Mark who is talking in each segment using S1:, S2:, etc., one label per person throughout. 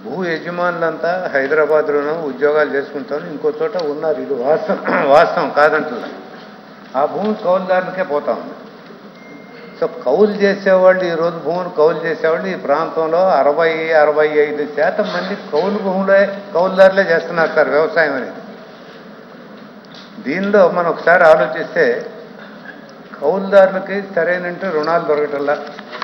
S1: భూ యజమానులంతా హైదరాబాద్లోనూ ఉద్యోగాలు చేసుకుంటారు ఇంకో చోట ఉన్నారు ఇది వాస్తవం వాస్తవం కాదంటున్నా ఆ భూమి కౌలుదారులకే పోతా ఉంది సో కౌలు చేసేవాళ్ళు ఈరోజు భూమిని కౌలు చేసేవాళ్ళు ఈ ప్రాంతంలో అరవై అరవై ఐదు శాతం మంది కౌలు భూములే కౌలుదారులే చేస్తున్నారు సార్ వ్యవసాయం అనేది దీనిలో మనం ఒకసారి ఆలోచిస్తే కౌలుదారులకి సరైన రుణాలు దొరకటల్లా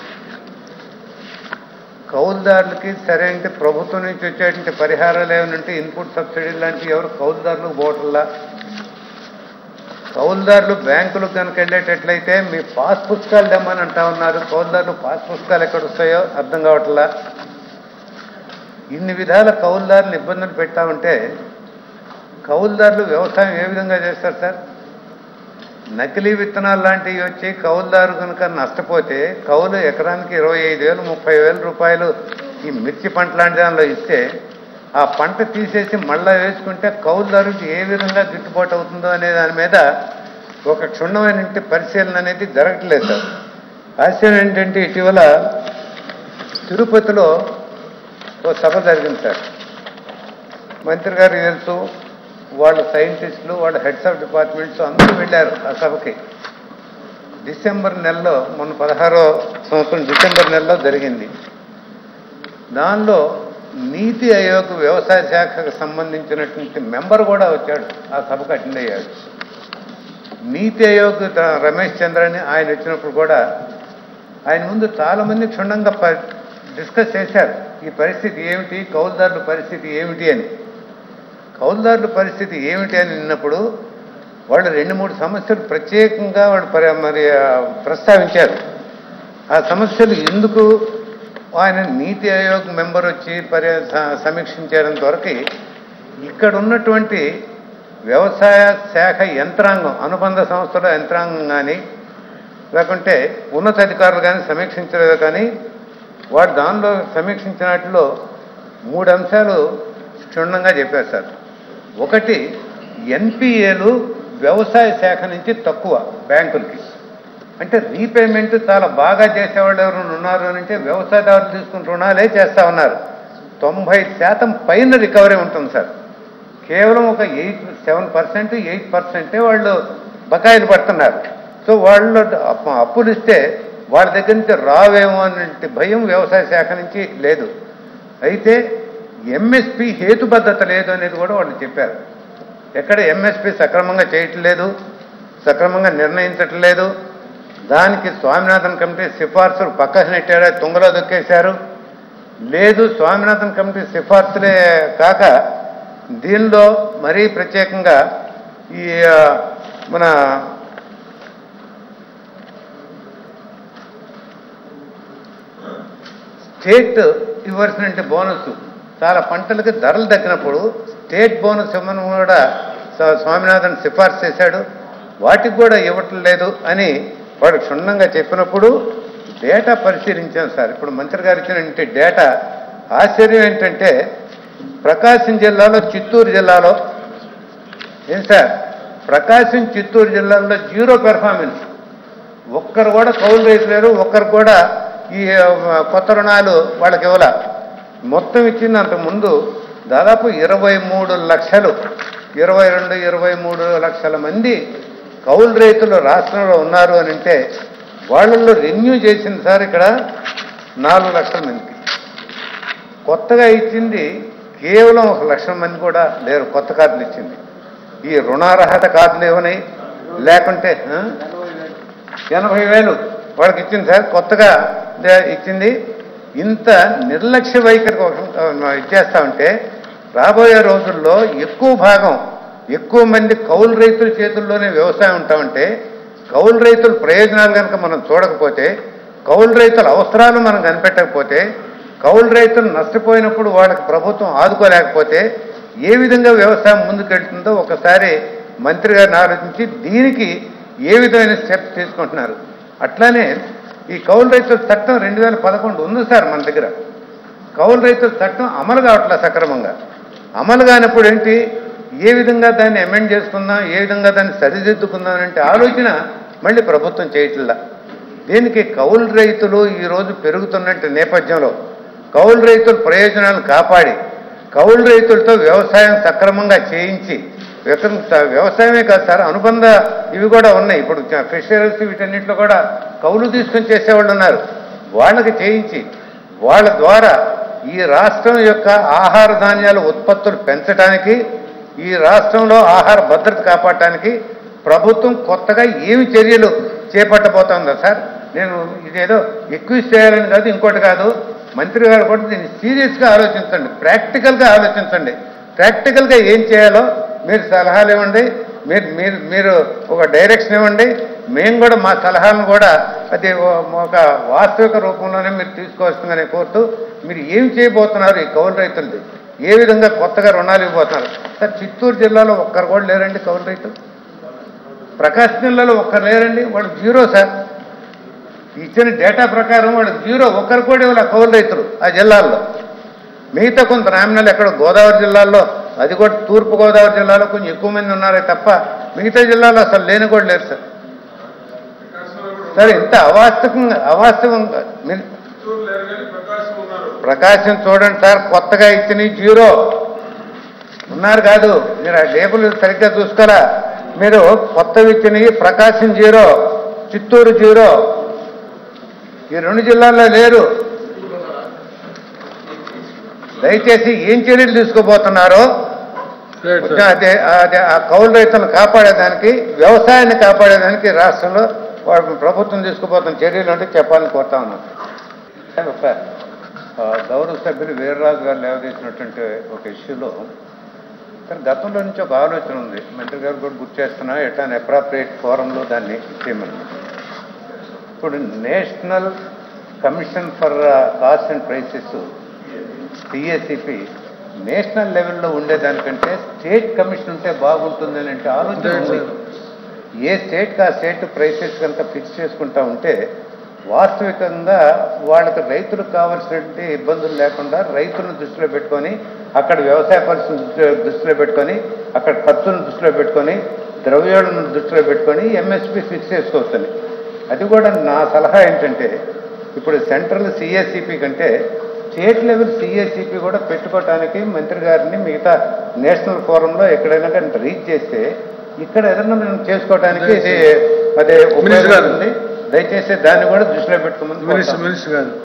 S1: కౌలుదారులకి సరైన ప్రభుత్వం నుంచి వచ్చేటువంటి పరిహారాలు ఏమనంటే ఇన్పుట్ సబ్సిడీ లాంటివి ఎవరు కౌలుదారులకు పోవటల్లా కౌలుదారులు బ్యాంకులకు కనుక వెళ్ళేటట్లయితే మీ పాస్ పుస్తకాలు తెమ్మని అంటా ఉన్నారు కౌలుదారులు పాస్ పుస్తకాలు ఎక్కడ వస్తాయో అర్థం కావట్లా ఇన్ని విధాల కౌలుదారులు ఇబ్బందులు పెట్టా ఉంటే కౌలుదారులు వ్యవసాయం ఏ విధంగా చేస్తారు సార్ నకిలీ విత్తనాలు లాంటివి వచ్చి కౌలుదారు కనుక నష్టపోతే కౌలు ఎకరానికి ఇరవై ఐదు వేలు ముప్పై వేల రూపాయలు ఈ మిర్చి పంట లాంటి దానిలో ఇస్తే ఆ పంట తీసేసి మళ్ళా వేసుకుంటే కౌలుదారుకి ఏ విధంగా గిట్టుబాటు అవుతుందో అనే దాని మీద ఒక క్షుణ్ణమైన పరిశీలన అనేది జరగట్లేదు సార్ ఆశ్చర్యం ఏంటంటే ఇటీవల తిరుపతిలో ఓ సభ జరిగింది సార్ మంత్రి గారికి తెలుసు వాళ్ళ సైంటిస్టులు వాళ్ళ హెడ్స్ ఆఫ్ డిపార్ట్మెంట్స్ అందరూ వెళ్ళారు ఆ సభకి డిసెంబర్ నెలలో మొన్న పదహారో సంవత్సరం డిసెంబర్ నెలలో జరిగింది దానిలో నీతి ఆయోగ్ వ్యవసాయ శాఖకు సంబంధించినటువంటి మెంబర్ కూడా వచ్చాడు ఆ సభకు అటెండ్ అయ్యాడు నీతి ఆయోగ్ త- రమేష్ చంద్రని ఆయన వచ్చినప్పుడు కూడా ఆయన ముందు చాలా మంది క్షుణ్ణంగా ప- డిస్కస్ చేశారు ఈ పరిస్థితి ఏమిటి కౌలుదారుల పరిస్థితి ఏమిటి అని కౌలుదారుల పరిస్థితి ఏమిటి అని విన్నప్పుడు వాళ్ళు రెండు మూడు సమస్యలు ప్రత్యేకంగా వాళ్ళు పరి మరి ఆ, ప్రస్తావించారు ఆ సమస్యలు ఎందుకు ఆయన నీతి ఆయోగ్ మెంబర్ వచ్చి పరి స- సమీక్షించేంత వరకు ఇక్కడ ఉన్నటువంటి వ్యవసాయ శాఖ యంత్రాంగం అనుబంధ సంస్థల యంత్రాంగం కానీ లేకుంటే ఉన్నతాధికారులు కానీ సమీక్షించలేదు కానీ వాడు దానిలో సమీక్షించిన వాటిలో మూడు అంశాలు క్షుణ్ణంగా చెప్పారు సార్ ఒకటి ఎన్పిఏలు వ్యవసాయ శాఖ నుంచి తక్కువ బ్యాంకులకి అంటే రీపేమెంట్ చాలా బాగా చేసేవాళ్ళు ఎవరైనా ఉన్నారు అని అంటే వ్యవసాయదారులు తీసుకున్న రుణాలే చేస్తా ఉన్నారు తొంభై శాతం పైన రికవరీ ఉంటుంది సార్ కేవలం ఒక ఎయిట్ సెవెన్ పర్సెంట్ ఎయిట్ పర్సెంటే వాళ్ళు బకాయిలు పడుతున్నారు సో వాళ్ళు అప్పు- అప్పులు ఇస్తే వాళ్ళ దగ్గర నుంచి రావేమో అనే భయం వ్యవసాయ శాఖ నుంచి లేదు అయితే ఎంఎస్పి హేతుబద్ధత లేదు అనేది కూడా వాళ్ళు చెప్పారు ఎక్కడ ఎంఎస్పి సక్రమంగా చేయటం లేదు సక్రమంగా నిర్ణయించటం లేదు దానికి స్వామినాథన్ కమిటీ సిఫార్సులు పక్కన నెట్టారా తుంగలో దొక్కేశారు లేదు స్వామినాథన్ కమిటీ సిఫార్సులే కాక దీనిలో మరీ ప్రత్యేకంగా ఈ ఆ, మన స్టేట్ ఇవ్వాల్సిన బోనస్ చాలా పంటలకి ధరలు తగ్గినప్పుడు స్టేట్ బోనస్ ఇవ్వమని కూడా స్వా- స్వామినాథన్ సిఫార్సు చేశాడు వాటికి కూడా ఇవ్వటం లేదు అని వాడు క్షుణ్ణంగా చెప్పినప్పుడు డేటా పరిశీలించాం సార్ ఇప్పుడు మంత్రి గారు ఇచ్చినటువంటి డేటా ఆశ్చర్యం ఏంటంటే ప్రకాశం జిల్లాలో చిత్తూరు జిల్లాలో ఏం సార్ ప్రకాశం చిత్తూరు జిల్లాలో జీరో పెర్ఫార్మెన్స్ ఒక్కరు కూడా కౌలు రైతు లేరు ఒక్కరు కూడా ఈ ఆ, కొత్త రుణాలు వాళ్ళకి ఇవ్వాల మొత్తం ఇచ్చింది అంత ముందు దాదాపు ఇరవై మూడు లక్షలు ఇరవై రెండు ఇరవై మూడు లక్షల మంది కౌలు రైతులు రాష్ట్రంలో ఉన్నారు అని అంటే వాళ్ళల్లో రెన్యూ చేసింది సార్ ఇక్కడ నాలుగు లక్షల మందికి కొత్తగా ఇచ్చింది కేవలం ఒక లక్షల మంది కూడా లేరు కొత్త కార్డులు ఇచ్చింది ఈ రుణార్హత కార్డులు ఏమని లేకుంటే ఆ? ఎనభై వేలు వాళ్ళకి ఇచ్చింది సార్ కొత్తగా దే- ఇచ్చింది ఇంత నిర్లక్ష్య వైఖరి ఇచ్చేస్తా ఉంటే రాబోయే రోజుల్లో ఎక్కువ భాగం ఎక్కువ మంది కౌలు రైతుల చేతుల్లోనే వ్యవసాయం ఉంటా ఉంటే కౌలు రైతుల ప్రయోజనాలు కనుక మనం చూడకపోతే కౌలు రైతుల అవసరాలు మనం కనిపెట్టకపోతే కౌలు రైతులు నష్టపోయినప్పుడు వాళ్ళకి ప్రభుత్వం ఆదుకోలేకపోతే ఏ విధంగా వ్యవసాయం ముందుకెళ్తుందో ఒకసారి మంత్రి గారిని ఆలోచించి దీనికి ఏ విధమైన స్టెప్స్ తీసుకుంటున్నారు అట్లానే ఈ కౌలు రైతుల చట్టం రెండు వేల పదకొండు ఉంది సార్ మన దగ్గర కౌలు రైతుల చట్టం అమలు కావట్లేదు సక్రమంగా అమలు కానప్పుడు ఏంటి ఏ విధంగా దాన్ని అమెండ్ చేసుకుందాం ఏ విధంగా దాన్ని సరిదిద్దుకుందాం అంటే ఆలోచన మళ్ళీ ప్రభుత్వం చేయట్లా దీనికి కౌలు రైతులు ఈరోజు పెరుగుతున్నట్టు నేపథ్యంలో కౌలు రైతుల ప్రయోజనాలను కాపాడి కౌలు రైతులతో వ్యవసాయం సక్రమంగా చేయించి వ్యక్తం- వ్యవసాయమే కాదు సార్ అనుబంధ ఇవి కూడా ఉన్నాయి ఇప్పుడు ఫిషరీస్ వీటన్నిటిలో కూడా కౌలు తీసుకొని చేసేవాళ్ళు ఉన్నారు వాళ్ళకి చేయించి వాళ్ళ ద్వారా ఈ రాష్ట్రం యొక్క ఆహార ధాన్యాల ఉత్పత్తులు పెంచడానికి ఈ రాష్ట్రంలో ఆహార భద్రత కాపాడటానికి ప్రభుత్వం కొత్తగా ఏమి చర్యలు చేపట్టబోతోందా సార్ నేను ఇదేదో ఎక్కువ చేయాలని కాదు ఇంకోటి కాదు మంత్రి గారు కూడా దీన్ని సీరియస్గా ఆలోచించండి ప్రాక్టికల్గా ఆలోచించండి ప్రాక్టికల్గా ఏం చేయాలో మీరు సలహాలు ఇవ్వండి మీరు మీరు మీరు ఒక డైరెక్షన్ ఇవ్వండి మేము కూడా మా సలహాలను కూడా అది ఓ- ఒక వాస్తవిక రూపంలోనే మీరు తీసుకోవాల్సిందని కోరుతూ మీరు ఏం చేయబోతున్నారు ఈ కౌలు రైతులది ఏ విధంగా కొత్తగా రుణాలు ఇవ్వబోతున్నారు సార్ చిత్తూరు జిల్లాలో ఒక్కరు కూడా లేరండి కౌలు రైతులు ప్రకాశం జిల్లాలో ఒక్కరు లేరండి వాళ్ళు జీరో సార్ ఇచ్చిన డేటా ప్రకారం వాళ్ళు జీరో ఒక్కరు కూడా ఇవ్వాలి ఆ కౌలు రైతులు ఆ జిల్లాల్లో మిగతా కొంత నామినల్ ఎక్కడ గోదావరి జిల్లాల్లో అది కూడా తూర్పు గోదావరి జిల్లాలో కొంచెం ఎక్కువ మంది ఉన్నారే తప్ప మిగతా జిల్లాలో అసలు లేని కూడా లేరు సార్ సరే ఇంత అవాస్తవంగా అవాస్తవంగా మీరు ప్రకాశం చూడండి సార్ కొత్తగా ఇచ్చిన జీరో ఉన్నారు కాదు మీరు ఆ లేబుల్ సరిగ్గా చూసుకోరా మీరు కొత్తవి ఇచ్చినవి ప్రకాశం జీరో చిత్తూరు జీరో ఈ రెండు జిల్లాల్లో లేరు దయచేసి ఏం చర్యలు తీసుకోబోతున్నారో కొంచెం అదే అదే ఆ కౌలు రైతులను కాపాడేదానికి వ్యవసాయాన్ని కాపాడేదానికి రాష్ట్రంలో వాడు ప్రభుత్వం తీసుకుపోతున్న చర్యలు అంటే చెప్పాలని కోరుతా ఉన్నాను ఒక ఆ, గౌరవ సభ్యులు వీర్రాజు గారు లేవదీసినటువంటి ఒక ఇష్యూలో కానీ గతంలో నుంచి ఒక ఆలోచన ఉంది మంత్రి గారు కూడా గుర్తు చేస్తున్నా ఎట్లా అప్రాప్రియేట్ ఫోరంలో దాన్ని చేయమని ఇప్పుడు national commission for cost and prices CSCP national లెవెల్లో ఉండేదానికంటే స్టేట్ కమిషన్ ఉంటే బాగుంటుంది అని అంటే ఆలోచన ఉంది ఏ స్టేట్కి ఆ స్టేట్ ప్రైసెస్ కనుక ఫిక్స్ చేసుకుంటా ఉంటే వాస్తవికంగా వాళ్ళకి రైతులకు కావాల్సినటువంటి ఇబ్బందులు లేకుండా రైతులను దృష్టిలో పెట్టుకొని అక్కడ వ్యవసాయ పరిస్థితులను దృష్టిలో- దృష్టిలో పెట్టుకొని అక్కడ ఖర్చులను దృష్టిలో పెట్టుకొని ద్రవ్యోళ్ళను దృష్టిలో పెట్టుకొని ఎంఎస్పి ఫిక్స్ చేసుకోవచ్చని అది కూడా నా సలహా ఏంటంటే ఇప్పుడు సెంట్రల్ సిఎస్సిపి కంటే స్టేట్ లెవెల్ సిఎస్సిపి కూడా పెట్టుకోవటానికి మంత్రి గారిని మిగతా నేషనల్ ఫోరంలో ఎక్కడైనా కానీ రీచ్ చేస్తే ఇక్కడ ఏదైనా మనం చేసుకోవడానికి ఇది అదే
S2: మినిస్టర్ గారు.
S1: ఉపయోగపడుతుంది దయచేసి దాన్ని కూడా దృష్టిలో పెట్టుకోమని
S2: మినిస్టర్
S1: కోరుతాను.
S2: మినిస్టర్ గారు